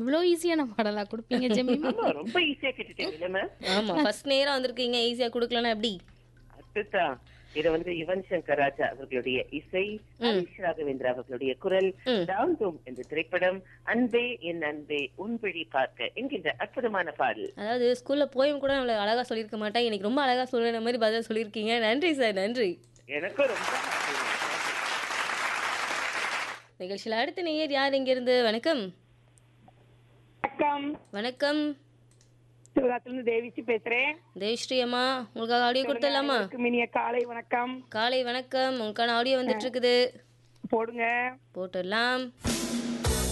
இவ்ளோ ஈஸியான பாடலா குடுப்பீங்க ஜெமிமா? ஆமா ரொம்ப ஈஸியா கேட்டுட்டீங்க மேம் ஆமா ஃபர்ஸ்ட் நேரா வந்திருக்கீங்க ஈஸியா குடுக்கலனா எப்படி அதுதான் இது வந்து யுவன் சங்கர் ராஜா அவர்களுடைய இசை ஹரிஷ் ராகவேந்திரா அவர்களுடைய குரல் ம். டாம் டூம் என்ற திரைப்படம் அன்பே என் அன்பே உன் விழி பார்க்க என்கின்ற அற்புதமான பாடல் அதாவது ஸ்கூல்ல போயும் கூட நம்மள அழகா சொல்லியிருக்க மாட்டேன் இன்னைக்கு ரொம்ப அழகா சொல்ற மாதிரி பதில் சொல்லியிருக்கீங்க நன்றி சார் நன்றி எனக்கும் ரொம்ப happy. நிகழ்ச்சியில் அடுத்த நேயர் யார் இங்கிருந்து வணக்கம் வணக்கம் வணக்கம் சிவகாசிலிருந்து தேவிச்சி பேசுறேன் தேவ்ஸ்ரீ அம்மா உங்களுக்காக ஆடியோ கொடுத்துடலாமா அனைவருக்கும் இனிய காலை வணக்கம் காலை வணக்கம் உங்களுக்கான ஆடியோ வந்துட்டு இருக்குது போடுங்க போட்டுடலாம்